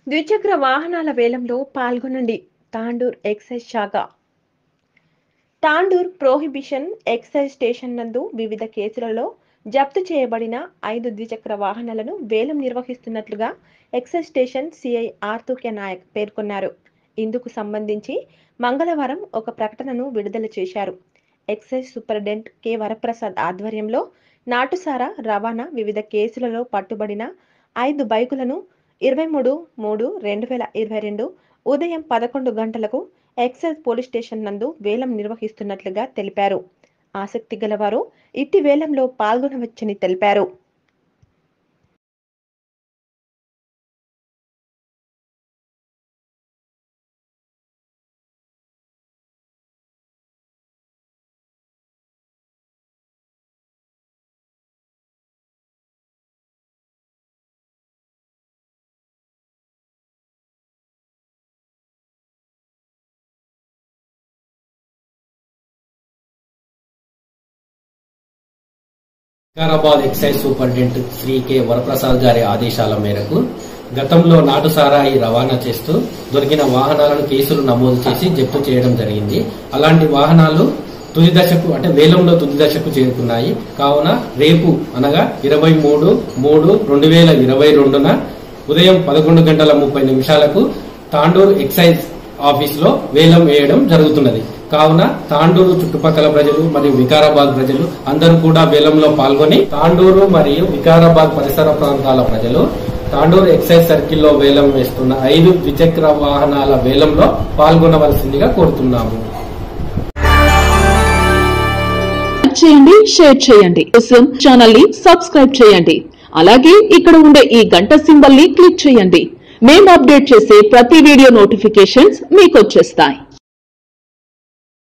ద్విచక్ర వాహనాల వేలంలో పాల్గొనండి తాండూర్ ఎక్సైజ్ శాఖ తాండూర్ ప్రోహిబిషన్ ఎక్సైజ్ స్టేషన్ నందు వివిధ కేసులలో జప్తు చేయబడిన ఐదు ద్విచక్ర వాహనాలను వేలం నిర్వహిస్తున్నట్లుగా ఎక్సైజ్ స్టేషన్ సిఐ ఆర్తుకే నాయక్ పేర్కొన్నారు ఇందుకు సంబంధించి మంగళవారం ఒక ప్రకటనను విడుదల చేశారు ఎక్సైజ్ సూపరింటెండెంట్ కె వరప్రసాద్ ఆధ్వర్యంలో నాటుసారా రవాణా వివిధ కేసులలో పట్టుబడిన ఐదు బైకులను ఇరవై మూడు మూడు రెండు వేల ఇరవై రెండు ఉదయం పదకొండు గంటలకు ఎక్సైజ్ పోలీస్ స్టేషన్ నందు వేలం నిర్వహిస్తున్నట్లుగా తెలిపారు ఆసక్తి గలవారు ఇట్టి వేలంలో పాల్గొనవచ్చని తెలిపారు Vikarabad excise superintendent Shri K Varaprasad గారి ఆదేశాల మేరకు గతంలో నాటు సారాయి రవాణా చేస్తూ దొరికిన వాహనాలను కేసులు నమోదు చేసి జప్తు చేయడం జరిగింది అలాంటి వాహనాలు తుది దశకు అంటే వేలంలో తుది దశకు చేరుకున్నాయి కావున రేపు అనగా ఇరవై మూడు మూడు రెండు వేల ఇరవై రెండున ఉదయం పదకొండు గంటల ముప్పై నిమిషాలకు తాండూరు ఎక్సైజ్ ఆఫీస్ లో వేలం వేయడం జరుగుతున్నది కావున తాండూరు చుట్టుపక్కల ప్రజలు మరియు వికారాబాద్ ప్రజలు అందరూ కూడా వేలంలో పాల్గొని తాండూరు మరియు వికారాబాద్ పరిసర ప్రాంతాల ప్రజలు తాండూరు ఎక్సైజ్ సర్కిల్లో వేలం వేస్తున్న ఐదు ద్విచక్ర వాహనాల వేలంలో పాల్గొనవలసిందిగా కోరుతున్నాము లైక్ చేయండి షేర్ చేయండి కోసం ఛానల్ ని సబ్స్క్రైబ్ చేయండి అలాగే ఇక్కడ ఉండే ఈ గంట సింబల్ ని క్లిక్ చేయండి మేము అప్డేట్ చేసే ప్రతి వీడియో నోటిఫికేషన్స్ మీకు వచ్చేస్తాయి